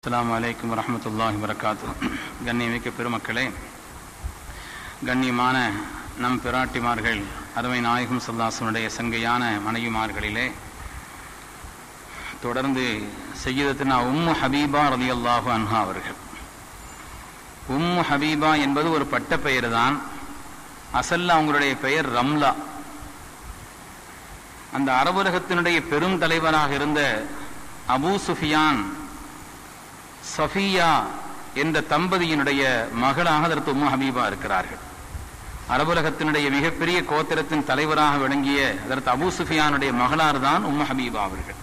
அஸ்ஸலாமு அலைக்கும் வரஹ்மத்துல்லாஹி வரகாத்து கண்ணியமிக்க பெருமக்களே கண்ணியமான நம் பிராட்டிமார்கள் அருமை நாயகம் சல்லாசனுடைய சங்கையான மனைவிமார்களிலே தொடர்ந்து செய்யதத்தினா உம்மு ஹபீபா ரலியல்லாஹு அன்ஹா அவர்கள் உம்மு ஹபீபா என்பது ஒரு பட்ட பெயர் தான் அசல்ல அவங்களுடைய பெயர் ரம்லா அந்த அரபுலகத்தினுடைய பெரும் தலைவராக இருந்த அபூ சுஃபியான் சஃபியா என்ற தம்பதியினுடைய மகளாக அதற்கு உம்மு ஹபீபா இருக்கிறார்கள் அரபுலகத்தினுடைய மிகப்பெரிய கோத்திரத்தின் தலைவராக விளங்கிய அதற்கு அபூ சுஃபியானுடைய மகளார் தான் உம்மு ஹபீபா அவர்கள்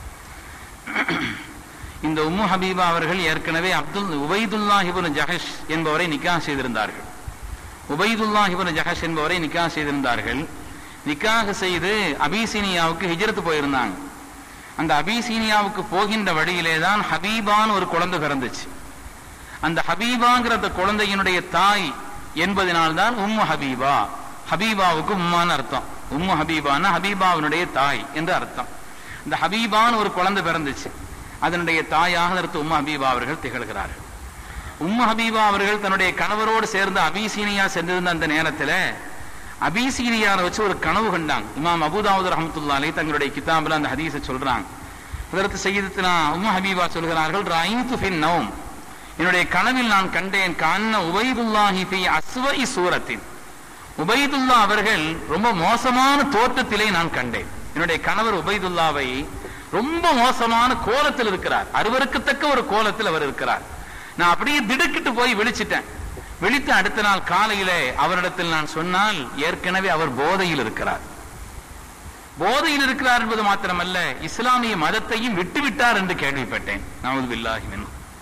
இந்த உம்மு ஹபீபா அவர்கள் ஏற்கனவே அப்துல் உபைதுல்லா ஹிபுன் ஜஹஷ் என்பவரை நிக்கா செய்திருந்தார்கள் உபைதுல்லா ஹிபுன் ஜஹஷ் என்பவரை நிக்கா செய்திருந்தார்கள் நிக்காக செய்து அபிசீனியாவுக்கு ஹிஜரத்து போயிருந்தாங்க அந்த அபிசீனியாவுக்கு போகின்ற வழியிலே தான் ஹபீபான்னு ஒரு குழந்தை பிறந்துச்சு அந்த ஹபீபாங்கிற அந்த குழந்தையினுடைய தாய் என்பதனால்தான் உம்மு ஹபீபா ஹபீபாவுக்கு உம்மான்னு அர்த்தம் உம்மு ஹபீபான்னா ஹபீபாவினுடைய தாய் என்று அர்த்தம் இந்த ஹபீபான்னு ஒரு குழந்தை பிறந்துச்சு அதனுடைய தாயாக அர்த்தம் உம்மு ஹபீபா அவர்கள் திகழ்கிறார்கள் உம்மு ஹபீபா அவர்கள் தன்னுடைய கணவரோடு சேர்ந்து அபிசீனியா சென்றிருந்த அந்த நேரத்தில் அபிசீனியாரை வச்சு ஒரு கனவு கண்டாங்க இமாம் அபுதாவுத் ரஹமத்துல்லாலே தங்களுடைய கிதாபில் அந்த ஹதீஸை சொல்றாங்க அதற்கு செய்யறதுனா உம்மு ஹபீபா சொல்கிறார்கள் ராயிந்து ஃபின் நவும் என்னுடைய கனவில் நான் கண்டேன் கண்ண உபைதுல்லாஹி ஃபி அஸ்வஇ சூரத்தின் உபைதுல்லா அவர்கள் ரொம்ப மோசமான தோற்றத்திலே நான் கண்டேன் என்னுடைய கணவர் உபைதுல்லாவை ரொம்ப மோசமான கோலத்தில் இருக்கிறார் அருவருக்கத்தக்க ஒரு கோலத்தில் அவர் இருக்கிறார் நான் அப்படியே திடுக்கிட்டு போய் விழிச்சிட்டேன் விழித்து அடுத்த நாள் காலையிலே அவரிடத்தில் நான் சொன்னால் ஏற்கனவே அவர் போதையில் இருக்கிறார் போதையில் இருக்கிறார் என்பது மாத்திரமல்ல இஸ்லாமிய மதத்தையும் விட்டுவிட்டார் என்று கேள்விப்பட்டேன் நமது பில்லாஹி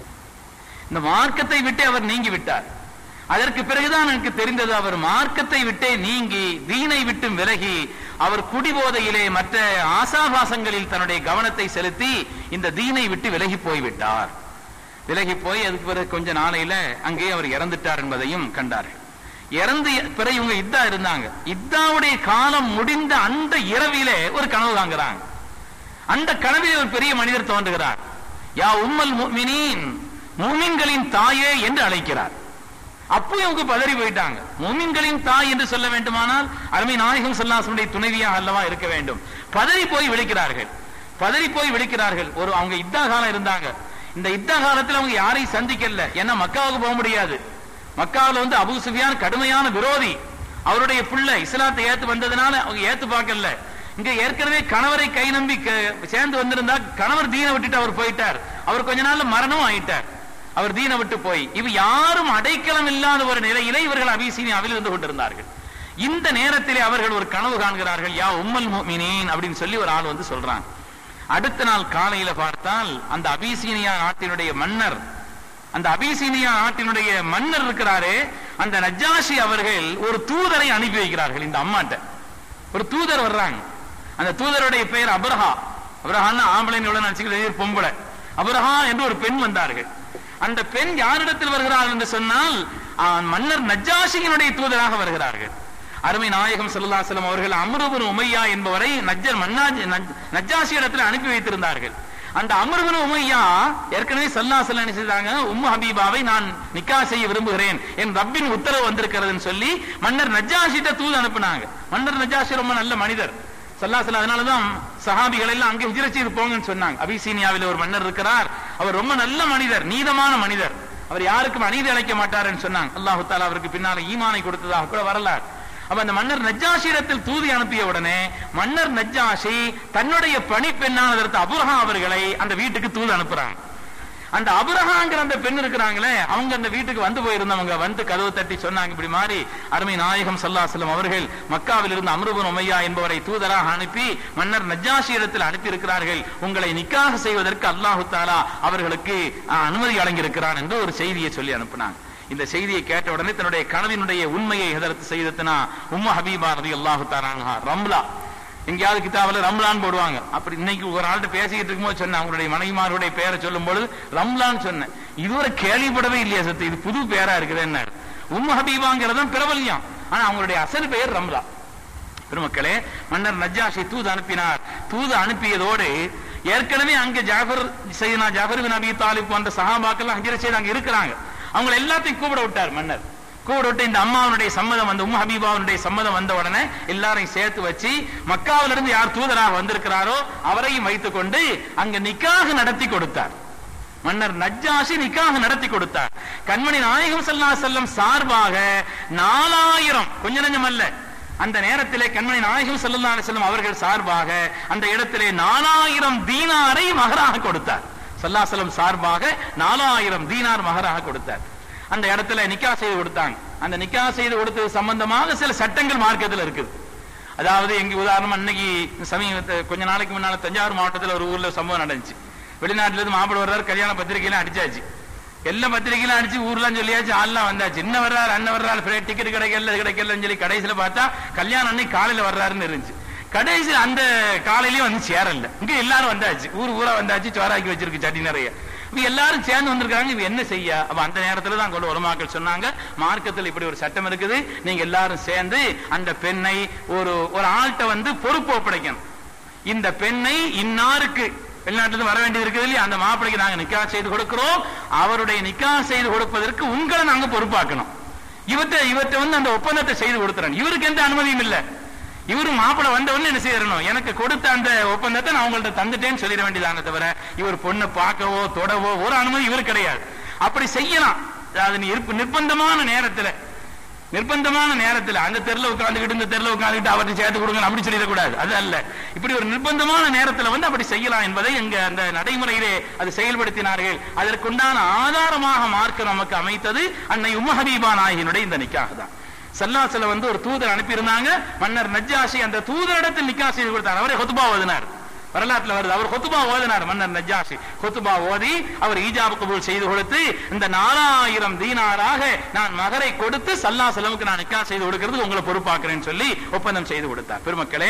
இந்த மார்க்கத்தை விட்டே அவர் நீங்கி விட்டார் அதற்கு பிறகுதான் எனக்கு தெரிந்தது அவர் மார்க்கத்தை விட்டே நீங்கி தீனை விட்டும் விலகி அவர் குடிபோதையிலே மற்ற ஆசாபாசங்களில் தன்னுடைய கவனத்தை செலுத்தி இந்த தீனை விட்டு விலகி போய்விட்டார் விலகி போய் அதுக்கு பிறகு கொஞ்ச நாளையில அங்கே அவர் இறந்துட்டார் என்பதையும் கண்டார்கள் இறந்து பிறகு இவங்க இத்தா இருந்தாங்க இத்தாவுடைய காலம் முடிந்த அந்த இரவிலே ஒரு கனவு காண்கிறாங்க அந்த கனவிலே ஒரு பெரிய மனிதர் தோன்றுகிறார் யா உம்மல் முமினின் மூமின்களின் தாயே என்று அழைக்கிறார் அப்போ இவங்க பதறி போயிட்டாங்க மூமின்களின் தாய் என்று சொல்ல வேண்டுமானால் அருமை நாயகம் சொல்லாசனுடைய துணைவியாக அல்லவா இருக்க வேண்டும் பதறி போய் விழிக்கிறார்கள் பதறி போய் விழிக்கிறார்கள் ஒரு அவங்க இத்தா காலம் இருந்தாங்க இந்த யுத்த காலத்தில் அவங்க யாரையும் சந்திக்கல ஏன்னா மக்காவுக்கு போக முடியாது மக்காவில் வந்து அபு சுஃபியான் கடுமையான விரோதி அவருடைய பிள்ளை இஸ்லாத்தை ஏத்து வந்ததுனால அவங்க ஏத்து பார்க்கல இங்க ஏற்கனவே கணவரை கை நம்பி சேர்ந்து வந்திருந்தா கணவர் தீனை விட்டுட்டு அவர் போயிட்டார் அவர் கொஞ்ச நாள்ல மரணம் ஆயிட்டார் அவர் தீனை விட்டு போய் இவ யாரும் அடைக்கலம் இல்லாத ஒரு நிலையிலே இவர்கள் அபிசீனியாவில் இருந்து கொண்டிருந்தார்கள் இந்த நேரத்திலே அவர்கள் ஒரு கனவு காண்கிறார்கள் யா உம்மல் மீனின் அப்படின்னு சொல்லி ஒரு ஆள் வந்து சொல்றாங்க அடுத்த நாள் காலையில பார்த்தால் அந்த அபிசீனியா நாட்டினுடைய மன்னர் அந்த அபிசீனியா நாட்டினுடைய மன்னர் இருக்கிறாரே அந்த நஜாஷி அவர்கள் ஒரு தூதரை அனுப்பி வைக்கிறார்கள் இந்த அம்மாட்ட ஒரு தூதர் வர்றாங்க அந்த தூதருடைய பெயர் அபரஹா அபரஹான்னு ஆம்பளை நினைச்சுக்கிறது பொம்பளை அபரஹா என்று ஒரு பெண் வந்தார்கள் அந்த பெண் யாரிடத்தில் வருகிறார்கள் என்று சொன்னால் மன்னர் நஜாஷியினுடைய தூதராக வருகிறார்கள் அருமை நாயகம் சல்லாசலம் அவர்கள் அமருபன் உமையா என்பவரை நஜர் நஜாசி இடத்துல அனுப்பி வைத்திருந்தார்கள் அந்த அமருபன் உமையா ஏற்கனவே சல்லாசல என்ன செய்தாங்க உம்மு ஹபீபாவை நான் நிக்கா செய்ய விரும்புகிறேன் என் ரப்பின் உத்தரவு வந்திருக்கிறதுன்னு சொல்லி மன்னர் நஜாஷிட்ட தூது அனுப்புனாங்க மன்னர் நஜாஷி ரொம்ப நல்ல மனிதர் சல்லாசல அதனாலதான் சஹாபிகள் எல்லாம் அங்கே ஹிஜர செய்து போங்கன்னு சொன்னாங்க அபிசீனியாவில் ஒரு மன்னர் இருக்கிறார் அவர் ரொம்ப நல்ல மனிதர் நீதமான மனிதர் அவர் யாருக்கும் அநீதி அழைக்க மாட்டாருன்னு சொன்னாங்க அல்லாஹு தாலா அவருக்கு பின்னால ஈமானை கொடுத்ததாக கூட வரலாறு அப்ப அந்த மன்னர் நஜ்ஜாஷிடத்தில் தூதி அனுப்பிய உடனே மன்னர் நஜ்ஜாஷி தன்னுடைய பணிப்பெண்ணானதற்கு அபுரஹா அவர்களை அந்த வீட்டுக்கு தூது அனுப்புறாங்க அந்த அபுரஹாங்கிற அந்த பெண் இருக்கிறாங்களே அவங்க அந்த வீட்டுக்கு வந்து போயிருந்தவங்க வந்து கதவு தட்டி சொன்னாங்க இப்படி மாதிரி அருமை நாயகம் சல்லாசலம் அவர்கள் மக்காவில் இருந்து அமருபன் உமையா என்பவரை தூதராக அனுப்பி மன்னர் நஜ்ஜாஷி இடத்தில் அனுப்பி இருக்கிறார்கள் உங்களை நிக்காக செய்வதற்கு அல்லாஹு தாலா அவர்களுக்கு அனுமதி வழங்கியிருக்கிறான் என்று ஒரு செய்தியை சொல்லி அனுப்பினாங்க இந்த செய்தியை கேட்ட உடனே தன்னுடைய கனவினுடைய உண்மையை எதற்கு செய்ததுனா உம்ம ஹபீபா ரதி அல்லாஹு தாராங்க ரம்லா எங்கேயாவது கிதாபில் ரம்லான் போடுவாங்க அப்படி இன்னைக்கு ஒரு ஆள்கிட்ட பேசிக்கிட்டு இருக்கும்போது சொன்னேன் அவங்களுடைய மனைவிமாருடைய பேரை சொல்லும் பொழுது ரம்லான் சொன்னேன் இதுவரை கேள்விப்படவே இல்லையா சத்து இது புது பேரா இருக்குது என்ன உம்ம ஹபீபாங்கிறது பிரபல்யம் ஆனா அவங்களுடைய அசல் பெயர் ரம்லா பெருமக்களே மன்னர் நஜாஷி தூது அனுப்பினார் தூது அனுப்பியதோடு ஏற்கனவே அங்க ஜாஃபர் செய்தனா ஜாஃபர் பின் அபி தாலிப் போன்ற சஹாபாக்கள் ஹஜ்ரத் செய்து அங்க இருக்கிறாங்க அவங்க எல்லாத்தையும் கூப்பிட விட்டார் மன்னர் கூப்பிட விட்டு இந்த அம்மாவனுடைய சம்மதம் வந்து உம் ஹபீபாவுடைய சம்மதம் வந்த உடனே எல்லாரையும் சேர்த்து வச்சு மக்காவிலிருந்து யார் தூதராக வந்திருக்கிறாரோ அவரையும் வைத்துக் கொண்டு அங்க நிக்காக நடத்தி கொடுத்தார் மன்னர் நஜ்ஜாஷி நிக்காக நடத்தி கொடுத்தார் கண்மணி நாயகம் ஸல்லல்லாஹு அலைஹி வஸல்லம் சார்பாக நாலாயிரம் கொஞ்ச நஞ்சம் அல்ல அந்த நேரத்திலே கண்மணி நாயகம் ஸல்லல்லாஹு அலைஹி வஸல்லம் அவர்கள் சார்பாக அந்த இடத்திலே நாலாயிரம் தீனாரை மகராக கொடுத்தார் ஸல்லல்லாஹு அலைஹி வஸல்லம் சார்பாக நாலாயிரம் தீனார் மகராக கொடுத்தார் அந்த இடத்துல நிக்கா செய்து கொடுத்தாங்க அந்த நிக்கா செய்து கொடுத்தது சம்பந்தமாக சில சட்டங்கள் மார்க்கத்தில் இருக்குது அதாவது எங்க உதாரணம் அன்னைக்கு சமீப கொஞ்ச நாளைக்கு முன்னால தஞ்சாவூர் மாவட்டத்தில் ஒரு ஊர்ல சம்பவம் நடந்துச்சு வெளிநாட்டுல இருந்து மாப்பிள்ளை வர்றாரு கல்யாண பத்திரிகையில அடிச்சாச்சு எல்லா பத்திரிகையிலும் அடிச்சு ஊர்லாம் சொல்லியாச்சு ஆள்லாம் வந்தாச்சு என்ன வர்றாரு அண்ணன் வர்றாரு ஃபிளைட் டிக்கெட் கிடைக்கல இது கிடைக்கலன்னு சொல்லி கடைசியில பார்த்தா கல்யாணம் அன்னைக்கு காலையில வர்றாருன்னு இருந்துச்சு கடைசியில் அந்த காலையிலயும் வந்து சேரல இங்க எல்லாரும் வந்தாச்சு ஊர் ஊரா வந்தாச்சு சோறாக்கி வச்சிருக்கு சட்டி நிறைய இப்ப எல்லாரும் சேர்ந்து வந்திருக்காங்க இது என்ன செய்ய அப்ப அந்த நேரத்துல தான் கொண்டு உலமாக்கள் சொன்னாங்க மார்க்கத்தில் இப்படி ஒரு சட்டம் இருக்குது நீங்க எல்லாரும் சேர்ந்து அந்த பெண்ணை ஒரு ஒரு ஆள்கிட்ட வந்து பொறுப்பு ஒப்படைக்கணும் இந்த பெண்ணை இன்னாருக்கு வெளிநாட்டுல இருந்து வர வேண்டியது இருக்குது இல்லையா அந்த மாப்பிளைக்கு நாங்க நிக்கா செய்து கொடுக்கிறோம் அவருடைய நிக்கா செய்து கொடுப்பதற்கு உங்களை நாங்க பொறுப்பாக்கணும் இவற்றை இவற்றை வந்து அந்த ஒப்பந்தத்தை செய்து கொடுத்துறேன் இவருக்கு எந்த அனுமதியும் இல்ல இவரு மாப்பிளை வந்த உடனே என்ன செய்யணும் எனக்கு கொடுத்த அந்த ஒப்பந்தத்தை நான் உங்கள்ட்ட தந்துட்டேன்னு சொல்லிட வேண்டியதானே தவிர இவர் பொண்ணை பார்க்கவோ தொடவோ ஒரு அனுமதி இவருக்கு கிடையாது அப்படி செய்யலாம் அது நிர்ப- நிர்பந்தமான நேரத்துல நிர்பந்தமான நேரத்துல அந்த தெருல உட்கார்ந்துகிட்டு இந்த தெருல உட்கார்ந்துகிட்டு அவர்கிட்ட சேர்த்து கொடுங்க அப்படி சொல்லிடக்கூடாது அது அல்ல இப்படி ஒரு நிர்பந்தமான நேரத்துல வந்து அப்படி செய்யலாம் என்பதை எங்க அந்த நடைமுறையிலே அது செயல்படுத்தினார்கள் அதற்குண்டான ஆதாரமாக மார்க்க நமக்கு அமைத்தது அன்னை உம்ம ஹபீபா நாயகினுடைய இந்த நிக்காக தான் சல்லாசல வந்து ஒரு தூதர் அனுப்பியிருந்தாங்க மன்னர் நஜ்ஜாஷி அந்த தூதரிடத்தில் நிக்கா செய்து கொடுத்தார் அவரே ஹொத்துபா ஓதினார் வரலாற்றுல வருது அவர் கொத்துபா ஓதினார் மன்னர் நஜ்ஜாஷி கொத்துபா ஓதி அவர் ஈஜாபு கபூல் செய்து கொடுத்து இந்த நாலாயிரம் தீனாராக நான் மகரை கொடுத்து சல்லா செலவுக்கு நான் நிக்கா செய்து கொடுக்கிறது உங்களை பொறுப்பாக்குறேன்னு சொல்லி ஒப்பந்தம் செய்து கொடுத்தார் பெருமக்களே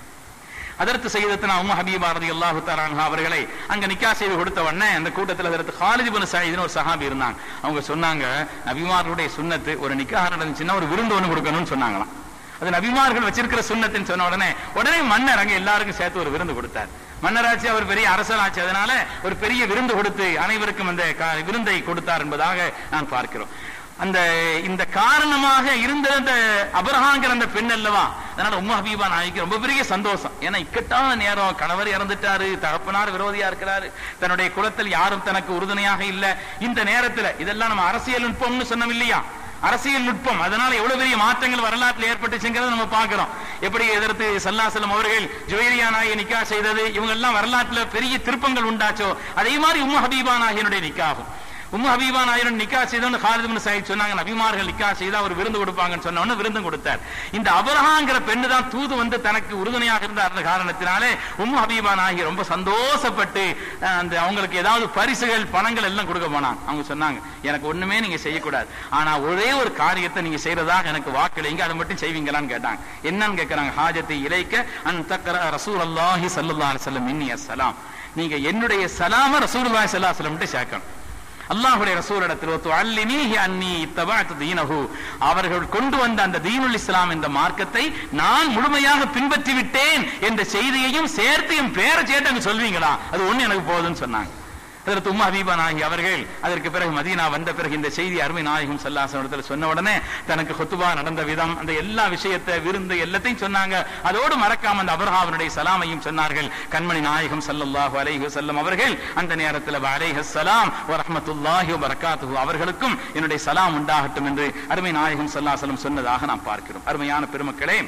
அதற்கு செய்தத்தினா உம்ம ஹபீபா ரதி அல்லாஹு தஆலா அவர்களை அங்க நிக்கா செய்து கொடுத்த உடனே அந்த கூட்டத்தில் அதற்கு ஹாலித் இப்னு சயீத்னு ஒரு சஹாபி இருந்தாங்க அவங்க சொன்னாங்க நபிமார்களுடைய சுன்னத்து ஒரு நிக்காஹ் நடந்துச்சுன்னா ஒரு விருந்து ஒன்று கொடுக்கணும்னு சொன்னாங்களாம் அது நபிமார்கள் வச்சிருக்கிற சுன்னத்துன்னு சொன்ன உடனே உடனே மன்னர் அங்க எல்லாருக்கும் சேர்த்து ஒரு விருந்து கொடுத்தார் மன்னராட்சி அவர் பெரிய அரசராட்சி அதனால ஒரு பெரிய விருந்து கொடுத்து அனைவருக்கும் அந்த கா- விருந்தை கொடுத்தார் என்பதாக நான் பார்க்கிறோம் அந்த இந்த காரணமாக இருந்த அந்த அபரஹாங்கிற அந்த பெண் அல்லவா அதனால உம்மு ஹபீபா நாய்க்கு ரொம்ப பெரிய சந்தோஷம் ஏன்னா இக்கட்டான நேரம் கணவர் இறந்துட்டாரு தகப்பனார் விரோதியா இருக்கிறாரு தன்னுடைய குலத்தில் யாரும் தனக்கு உறுதுணையாக இல்ல இந்த நேரத்துல இதெல்லாம் நம்ம அரசியல் நுட்பம்னு சொன்னோம் இல்லையா அரசியல் நுட்பம் அதனால எவ்வளவு பெரிய மாற்றங்கள் வரலாற்றில் ஏற்பட்டுச்சுங்கிறத நம்ம பார்க்கிறோம் எப்படி எதிர்த்து சல்லாசலம் அவர்கள் ஜுவேரியா நாயை நிக்கா செய்தது இவங்க எல்லாம் வரலாற்றுல பெரிய திருப்பங்கள் உண்டாச்சோ அதே மாதிரி உம்மு ஹபீபா நாயனுடைய நிக்காகும் உம்மு ஹபீபா நாயரன் நிக்கா செய்தோன்னு ஹாலித் இப்னு சயீத் சொன்னாங்க நபிமார்கள் நிக்கா செய்தா அவர் விருந்து கொடுப்பாங்கன்னு சொன்ன உடனே விருந்தும் கொடுத்தார் இந்த அபரஹாங்கிற பெண்ணு தான் தூது வந்து தனக்கு உறுதுணையாக இருந்த அந்த காரணத்தினாலே உம்மு ஹபீபா நாயகி ரொம்ப சந்தோஷப்பட்டு அஹ், அந்த அவங்களுக்கு ஏதாவது பரிசுகள் பணங்கள் எல்லாம் கொடுக்க போனாங்க அவங்க சொன்னாங்க எனக்கு ஒண்ணுமே நீங்க செய்யக்கூடாது ஆனா ஒரே ஒரு காரியத்தை நீங்க செய்யறதாக எனக்கு வாக்களிங்க அதை மட்டும் செய்வீங்களான்னு கேட்டாங்க என்னன்னு கேட்கறாங்க ஹாஜத்தை இலைக்க அன் தக்கர ரசூல் அல்லாஹி சல்லல்லாஹு அலைஹி வஸல்லம் மின்னி அஸ்ஸலாம் நீங்க என்னுடைய சலாம ரசூலுல்லாஹி ஸல்லல்லாஹு அலைஹி வஸல்லம் சேர்க்கணும் அல்லாஹுடைய ரசூலிடத்தில் ஒத்து அல்லினீஹி அன்னி இத்தபாத்து தீனஹு அவர்கள் கொண்டு வந்த அந்த தீனுல் இஸ்லாம் என்ற மார்க்கத்தை நான் முழுமையாக பின்பற்றி விட்டேன் என்ற செய்தியையும் சேர்த்து என் பேரை சேர்த்து அங்க சொல்வீங்களா அது ஒண்ணு எனக்கு போதும்னு சொன்னாங்க அதற்கு உம்மா ஹபீபா நாயகி அவர்கள் அதற்கு பிறகு மதீனா வந்த பிறகு இந்த செய்தி அருமை நாயகம் சல்லாசனத்தில் சொன்ன உடனே தனக்கு கொத்துபா நடந்த விதம் அந்த எல்லா விஷயத்தை விருந்து எல்லாத்தையும் சொன்னாங்க அதோடு மறக்காம அந்த அபர்ஹாவனுடைய சலாமையும் சொன்னார்கள் கண்மணி நாயகம் ஸல்லல்லாஹு அலைஹி வஸல்லம் அவர்கள் அந்த நேரத்தில் அலைஹி ஸலாம் வ ரஹ்மத்துல்லாஹி வ பரக்காத்துஹு அவர்களுக்கும் என்னுடைய சலாம் உண்டாகட்டும் என்று அருமை நாயகம் ஸல்லல்லாஹு அலைஹி வஸல்லம் சொன்னதாக நாம் பார்க்கிறோம் அருமையான பெருமக்களே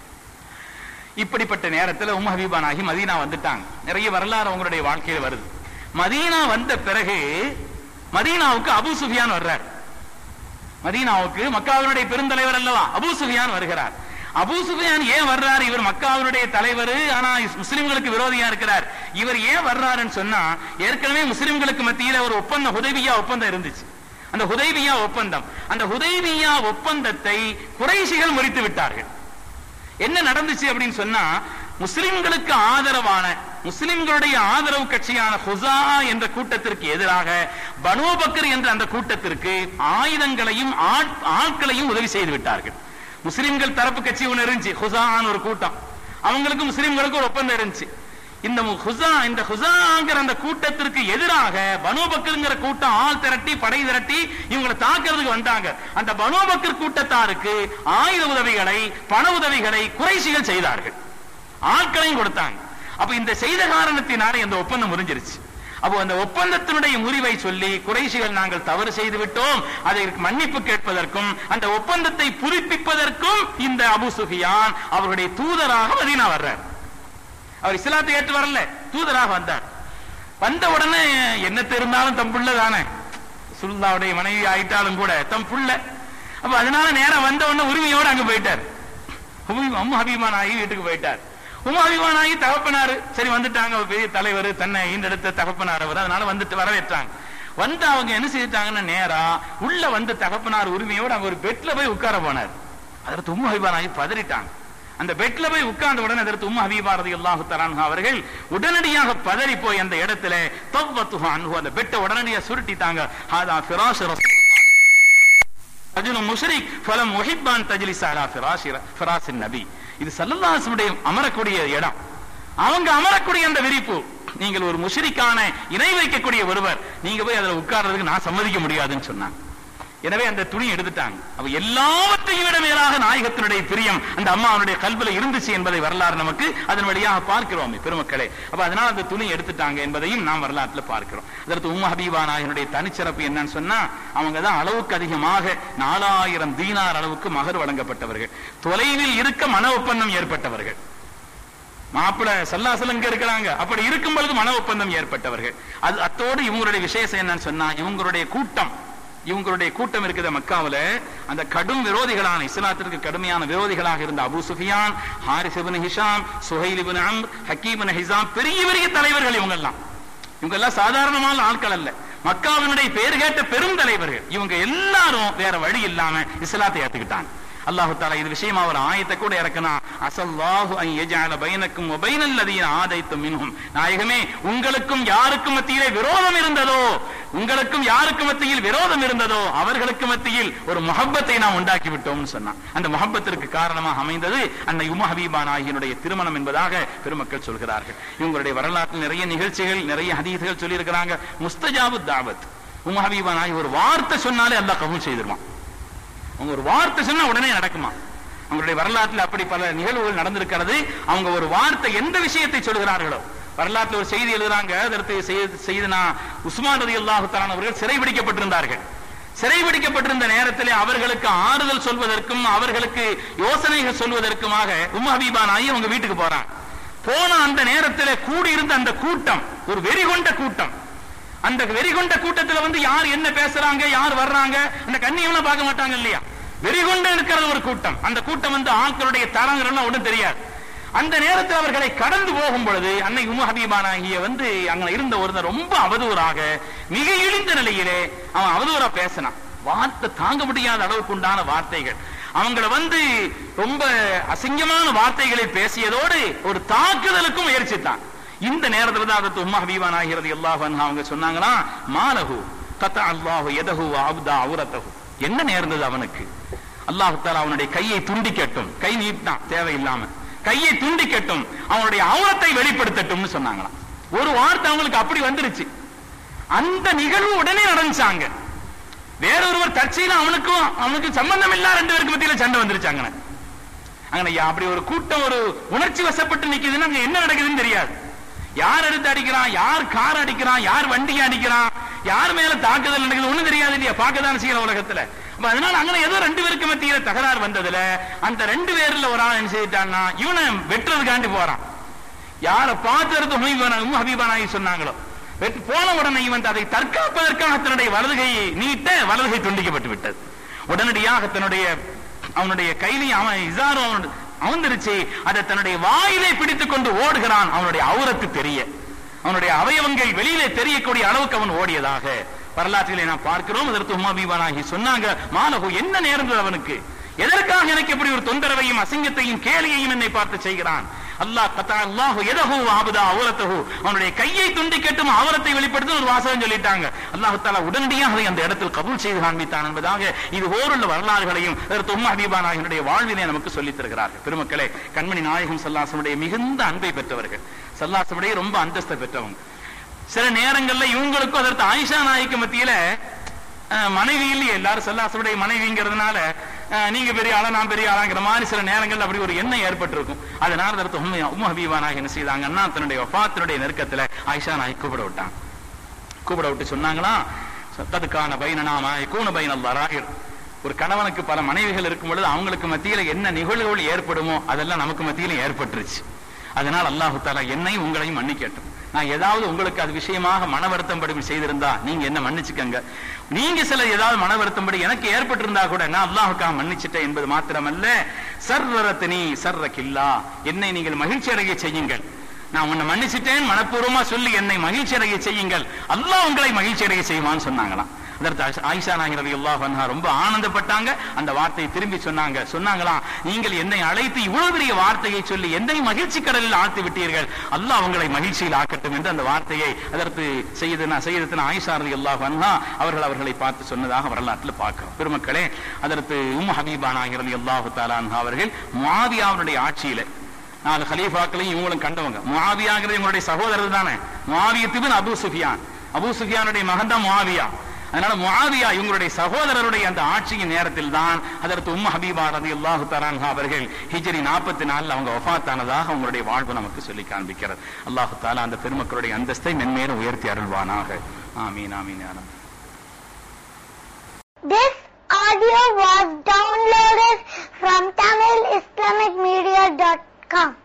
இப்படிப்பட்ட நேரத்தில் உம் ஹபீபா நாயகி மதீனா வந்துட்டாங்க நிறைய வரலாறு அவங்களுடைய வாழ்க்கையில வருது மதீனா வந்த பிறகு மதீனாவுக்கு அபூ சுஃபியான் வர்றார் மதீனாவுக்கு மக்காவினுடைய பெருந்தலைவர் அல்லவா அபூ சுஃபியான் வருகிறார் அபூ சுஃபியான் ஏன் வர்றாரு இவர் மக்காவினுடைய தலைவர் ஆனா முஸ்லிம்களுக்கு விரோதியா இருக்கிறார் இவர் ஏன் வர்றாருன்னு சொன்னா ஏற்கனவே முஸ்லிம்களுக்கு மத்தியில ஒரு ஒப்பந்தம் ஹுதைபியா ஒப்பந்தம் இருந்துச்சு அந்த ஹுதைபியா ஒப்பந்தம் அந்த ஹுதைபியா ஒப்பந்தத்தை குறைஷிகள் முறித்து விட்டார்கள் என்ன நடந்துச்சு அப்படின்னு சொன்னா முஸ்லிம்களுக்கு ஆதரவான முஸ்லிம்களுடைய ஆதரவு கட்சியான ஹுசா என்ற கூட்டத்திற்கு எதிராக பனு பக்கர் என்ற அந்த கூட்டத்திற்கு ஆயுதங்களையும் ஆட்- ஆட்களையும் உதவி செய்து விட்டார்கள் முஸ்லிம்கள் தரப்பு கட்சி ஒன்று இருந்துச்சு ஹுசான்னு ஒரு கூட்டம் அவங்களுக்கு முஸ்லிம்களுக்கு ஒரு ஒப்பந்தம் இருந்துச்சு இந்த மு- ஹுசா இந்த ஹுசாங்கிற அந்த கூட்டத்திற்கு எதிராக பனோபக்கருங்கிற கூட்டம் ஆள் திரட்டி படை திரட்டி இவங்களை தாக்குறதுக்கு வந்தாங்க அந்த பனோபக்கர் கூட்டத்தாருக்கு ஆயுத உதவிகளை பண உதவிகளை குறைசிகள் செய்தார்கள் ஆட்களையும் கொடுத்தாங்க அப்ப இந்த செய்த காரணத்தினால இந்த ஒப்பந்தம் முறிஞ்சிருச்சு அப்போ அந்த ஒப்பந்தத்தினுடைய முறிவை சொல்லி குறைசிகள் நாங்கள் தவறு செய்து விட்டோம் அதை மன்னிப்பு கேட்பதற்கும் அந்த ஒப்பந்தத்தை புதுப்பிப்பதற்கும் இந்த அபு சுஃபியான் அவருடைய தூதராக மதீனா வர்றார் அவர் இஸ்லாத்தை ஏற்று வரல தூதராக வந்தார் வந்த உடனே என்னத்தை இருந்தாலும் தம் புள்ள தானே சுல்தாவுடைய மனைவி ஆயிட்டாலும் கூட தம் புள்ள அப்ப அதனால நேரம் வந்த உடனே உரிமையோட அங்க போயிட்டார் உம்மு- உம்மு ஹபீமான் ஆகி வீட்டுக்கு போயிட்டார் உம்மு ஹபீமான் ஆகி தகப்பனாரு சரி வந்துட்டாங்க ஒரு பெரிய தலைவர் தன்னை ஈண்டெடுத்த தகப்பனார் அவர் அதனால வந்துட்டு வரவேற்றாங்க வந்து அவங்க என்ன செய்தாங்கன்னா நேரா உள்ள வந்து தகப்பனார் உரிமையோட அவங்க ஒரு பெட்ல போய் உட்கார போனார் அதற்கு உம்மு ஹபீபான் ஆகி பதறிட்டாங்க அந்த பெட்ல போய் உட்கார்ந்த உடனே அதற்கு உம்மு ஹபீபா ரலியல்லாஹு தஆலா அவர்கள் உடனடியாக பதறி போய் அந்த இடத்துல தவ்வத்துஹு அன்ஹு அந்த பெட்டை உடனடியாக சுருட்டிட்டாங்க ஹாதா ஃபிராஷ் ரசூல் ரஜுலு முஷ்ரிக் ஃபலம் முஹிப்பான் தஜ்லிஸ் அலா ஃபிராஷி ஃபிராஸின் நபி இது ஸல்லல்லாஹு அலைஹி வஸல்லம் அமரக்கூடிய இடம் அவங்க அமரக்கூடிய அந்த விரிப்பு நீங்கள் ஒரு முஷ்ரிக்கான இணை வைக்கக்கூடிய ஒருவர் நீங்க போய் அதுல உட்கார்றதுக்கு நான் சம்மதிக்க முடியாதுன்னு சொன்னாங்க எனவே அந்த துணி எடுத்துட்டாங்க அவ எல்லாவற்றையும் விட மேலாக நாயகத்தினுடைய பிரியம் அந்த அம்மா அவனுடைய கல்வில இருந்துச்சு என்பதை வரலாறு நமக்கு அதன் வழியாக பார்க்கிறோம் பெருமக்களே அப்ப அதனால அந்த துணி எடுத்துட்டாங்க என்பதையும் நாம் வரலாற்றுல பார்க்கிறோம் அதற்கு உம்ம ஹபீபா நாயகனுடைய தனிச்சிறப்பு என்னன்னு சொன்னா அவங்க தான் அளவுக்கு அதிகமாக நாலாயிரம் தீனார் அளவுக்கு மகர் வழங்கப்பட்டவர்கள் தொலைவில் இருக்க மன ஒப்பந்தம் ஏற்பட்டவர்கள் மாப்பிள சல்லாசலம் இங்க இருக்கிறாங்க அப்படி இருக்கும் பொழுது மன ஒப்பந்தம் ஏற்பட்டவர்கள் அது அத்தோடு இவங்களுடைய விசேஷம் என்னன்னு சொன்னா இவங்களுடைய கூட்டம் இவங்களுடைய கூட்டம் இருக்குது மக்காவுல அந்த கடும் விரோதிகளான இஸ்லாத்திற்கு கடுமையான விரோதிகளாக இருந்த Abu Sufyan Haris ibn Hisham Suhail ibn Amr Hakim ibn Hisham பெரிய பெரிய தலைவர்கள் இவங்க எல்லாம் இவங்க எல்லாம் சாதாரணமான ஆட்கள் அல்ல மக்காவினுடைய பேர் கேட்ட பெரும் தலைவர்கள் இவங்க எல்லாரும் வேற வழி இல்லாம இஸ்லாத்தை ஏத்துக்கிட்டாங்க அல்லாஹு தாலா இது விஷயமா ஒரு ஆயத்தை கூட இறக்கனா அசல்லாஹு அன் யஜஅல பைனக்கும் வ பைனல் லதீன ஆதைத்தும் மின்ஹும் நாயகமே உங்களுக்கும் யாருக்கும் மத்தியிலே விரோதம் இருந்ததோ உங்களுக்கும் யாருக்கு மத்தியில் விரோதம் இருந்ததோ அவர்களுக்கு மத்தியில் ஒரு முஹப்பத்தை நாம் உண்டாக்கி விட்டோம்னு சொன்னான் அந்த முஹப்பத்திற்கு காரணமாக அமைந்தது அன்னை உம ஹபீபா நாயகியினுடைய திருமணம் என்பதாக பெருமக்கள் சொல்கிறார்கள் இவங்களுடைய வரலாற்றில் நிறைய நிகழ்ச்சிகள் நிறைய ஹதீதுகள் சொல்லியிருக்கிறாங்க முஸ்தஜாபு தாவத் உம ஹபீபா நாயகி ஒரு வார்த்தை சொன்னாலே அல்லாஹ் கபூல் செய்திருவான் அவங்க ஒரு வார்த்தை சொன்னா உடனே நடக்குமா அவங்களுடைய வரலாற்றில் அப்படி பல நிகழ்வுகள் நடந்திருக்கிறது அவங்க ஒரு வார்த்தை எந்த விஷயத்தை சொல்கிறார்களோ வரலாற்றில் ஒரு செய்தி எழுதுறாங்க அதற்கு செய்தனா உஸ்மான் ரதி அல்லாஹு அவர்கள் சிறைபிடிக்கப்பட்டிருந்தார்கள் சிறைபிடிக்கப்பட்டிருந்த நேரத்திலே அவர்களுக்கு ஆறுதல் சொல்வதற்கும் அவர்களுக்கு யோசனைகள் சொல்வதற்குமாக உம் ஹபீபா நாயி அவங்க வீட்டுக்கு போறாங்க போன அந்த நேரத்தில் கூடியிருந்த அந்த கூட்டம் ஒரு வெறிகொண்ட கூட்டம் அந்த வெறிகொண்ட கூட்டத்துல வந்து யார் என்ன பேசுறாங்க யார் வர்றாங்க அந்த கண்ணியம்லாம் பார்க்க மாட்டாங்க இல்லையா வெறிகொண்டு இருக்கிறது ஒரு கூட்டம் அந்த கூட்டம் வந்து ஆட்களுடைய தரங்கள்லாம் ஒன்றும் தெரியாது அந்த நேரத்தில் அவர்களை கடந்து போகும் பொழுது அன்னை உமு ஹபீபானாகிய வந்து அங்க இருந்த ஒருத்தர் ரொம்ப அவதூறாக மிக இழிந்த நிலையிலே அவன் அவதூறா பேசினான் வார்த்தை தாங்க முடியாத அளவுக்கு உண்டான வார்த்தைகள் அவங்கள வந்து ரொம்ப அசிங்கமான வார்த்தைகளை பேசியதோடு ஒரு தாக்குதலுக்கும் முயற்சித்தான் இந்த நேரத்துல தான் அதற்கு உம்மா ஹபீபான் ஆகிறது அல்லாஹ் அவங்க சொன்னாங்களா மாலஹு கத்த அல்லாஹு எதஹு அப்தா அவுரத்தஹு என்ன நேர்ந்தது அவனுக்கு அல்லாஹ் தாலா அவனுடைய கையை துண்டிக்கட்டும் கை நீட்டான் தேவையில்லாம கையை துண்டிக்கட்டும் அவனுடைய அவுரத்தை வெளிப்படுத்தட்டும்னு சொன்னாங்களாம் ஒரு வார்த்தை அவங்களுக்கு அப்படி வந்துருச்சு அந்த நிகழ்வு உடனே நடந்துச்சாங்க வேறொருவர் தற்செயலா அவனுக்கும் அவனுக்கு சம்பந்தம் இல்ல ரெண்டு பேருக்கு மத்தியில சண்டை வந்துருச்சாங்க அங்க அப்படி ஒரு கூட்டம் ஒரு உணர்ச்சி வசப்பட்டு நிக்குதுன்னா அங்க என்ன நடக்குதுன்னு தெரியாது யார் எடுத்து அடிக்கிறான் யார் கார் அடிக்கிறான் யார் வண்டி அடிக்கிறான் யார் மேல தாக்குதல் நடக்குது ஒண்ணும் தெரியாது இல்லையா பார்க்கதான் செய்யற உலகத்துல அப்ப அதனால அங்க ஏதோ ரெண்டு பேருக்கு மத்தியில தகராறு வந்ததுல அந்த ரெண்டு பேர்ல ஒரு ஆள் என்ன செய்தான்னா இவனை வெட்டுறதுக்காண்டி போறான் யார பார்த்து உம் ஹபீபானாகி சொன்னாங்களோ வெட்டு- போன உடனே இவன் அதை தற்காப்பதற்காக தன்னுடைய வலதுகையை நீட்ட வலதுகை துண்டிக்கப்பட்டு விட்டது உடனடியாக தன்னுடைய அவனுடைய கையிலையும் அவன் இசாரும் அவன் அவுந்திருச்சு அதை தன்னுடைய வாயிலே பிடித்துக் கொண்டு ஓடுகிறான் அவனுடைய அவுரத்து தெரிய அவனுடைய அவயவங்கள் வெளியிலே தெரியக்கூடிய அளவுக்கு அவன் ஓடியதாக வரலாற்றிலே நாம் பார்க்கிறோம் அதற்கு உமாபிபானாகி சொன்னாங்க மாலகு என்ன நேர்ந்தது அவனுக்கு எதற்காக எனக்கு இப்படி ஒரு தொந்தரவையும் அசிங்கத்தையும் கேலியையும் என்னை பார்த்து செய்கிறான் அல்லாஹ் கத்தா அல்லாஹு எதஹு ஆபதா அவரத்தஹு அவனுடைய கையை துண்டிக்கட்டும் அவரத்தை வெளிப்படுத்தும் ஒரு வாசகம் சொல்லிட்டாங்க அல்லாஹ் தாலா உடனடியாக அதை அந்த இடத்தில் கபூல் செய்து காண்பித்தான் என்பதாக இது ஓருள்ள வரலாறுகளையும் அதற்கு உம்மா ஹபீபா நாயகனுடைய வாழ்வினை நமக்கு சொல்லித் தருகிறார்கள் பெருமக்களே கண்மணி நாயகம் சல்லாசனுடைய மிகுந்த அன்பை பெற்றவர்கள் சல்லாசனுடைய ரொம்ப அந்தஸ்தை பெற்றவங்க சில நேரங்கள்ல இவங்களுக்கும் அதற்கு ஆயிஷா நாய்க்கு மத்தியில அஹ், மனைவி இல்லையே எல்லாரும் சல்லாசனுடைய மனைவிங்கிறதுனால அஹ், நீங்க பெரிய ஆளா நான் பெரிய ஆளாங்கிற மாதிரி சில நேரங்கள்ல அப்படி ஒரு எண்ணம் ஏற்பட்டிருக்கும் அதனால அதற்கு உண்மை உம்ம ஹபீபா நாயகம் என்ன செய்தாங்க அண்ணா தன்னுடைய வஃபாத்தினுடைய நெருக்கத்துல ஆயிஷா நாய் கூப்பிட விட்டாங்க கூப்பிட விட்டு சொன்னாங்களா சத்ததுக்கான பைனனாம கூண பைனல் வராயிர் ஒரு கணவனுக்கு பல மனைவிகள் இருக்கும் பொழுது அவங்களுக்கு மத்தியில என்ன நிகழ்வுகள் ஏற்படுமோ அதெல்லாம் நமக்கு மத்தியில ஏற்பட்டுருச்சு அதனால் அல்லாஹு தாலா என்னையும் உங்களையும் மன்னிக்கட்டும் நான் ஏதாவது உங்களுக்கு அது விஷயமாக மன வருத்தம் படி செய்திருந்தா நீங்க என்ன மன்னிச்சுக்கங்க நீங்க சில ஏதாவது மன வருத்தம் படி எனக்கு ஏற்பட்டிருந்தா கூட நான் அல்லாஹுக்காக மன்னிச்சிட்டேன் என்பது மாத்திரமல்ல சர்ரரத்தினி சர்ர கில்லா என்னை நீங்கள் மகிழ்ச்சி அடைய செய்யுங்கள் நான் உன்னை மன்னிச்சிட்டேன் மனப்பூர்வமா சொல்லி என்னை மகிழ்ச்சி அடைய செய்யுங்கள் அல்லாஹ் உங்களை மகிழ்ச்சி அடைய செய்வான்னு சொன்னாங்களாம் அதற்கு ஆயிஷா- ஆயிஷா நாயகர் அல்லாஹ் அன்ஹா ரொம்ப ஆனந்தப்பட்டாங்க அந்த வார்த்தையை திரும்பி சொன்னாங்க சொன்னாங்களாம் நீங்கள் என்னை அழைத்து இவ்வளவு பெரிய வார்த்தையை சொல்லி என்னை மகிழ்ச்சி கடலில் ஆழ்த்தி விட்டீர்கள் அல்லாஹ் உங்களை மகிழ்ச்சியில் ஆக்கட்டும் என்று அந்த வார்த்தையை அதற்கு செய்தனா செய்தத்தின ஆயிஷா ரதி அல்லாஹ் அன்ஹா அவர்கள் அவர்களை பார்த்து சொன்னதாக வரலாற்றில் பார்க்கிறோம் பெருமக்களே அதற்கு உம் ஹபீபா நாயகர் அல்லாஹு தாலா அன்ஹா அவர்கள் முஆவியாவுடைய ஆட்சியில நாலு ஹலீஃபாக்களையும் இவங்களும் கண்டவங்க முஆவியாங்கிறது இவங்களுடைய சகோதரர் தானே முஆவியத்துபின் அபூ சுஃபியான் அபூ சுஃபியானுடைய மகன் தான் முஆவியா அதனால முஆவியா இவங்களுடைய சகோதரருடைய அந்த ஆட்சியின் நேரத்தில் தான் அதற்கு உம்ம ஹபீபா ரலியல்லாஹு தஆலா அவர்கள் ஹிஜ்ரி 44 நாலில் அவங்க வஃபாத்தானதாக அவங்களுடைய வாழ்வு நமக்கு சொல்லி காண்பிக்கிறது அல்லாஹு தஆலா அந்த பெருமக்களுடைய அந்தஸ்தை மென்மேலும் உயர்த்தி அருள்வானாக ஆமீன் ஆமீன் ஆமீன் This audio was downloaded from TamilIslamicMedia.com.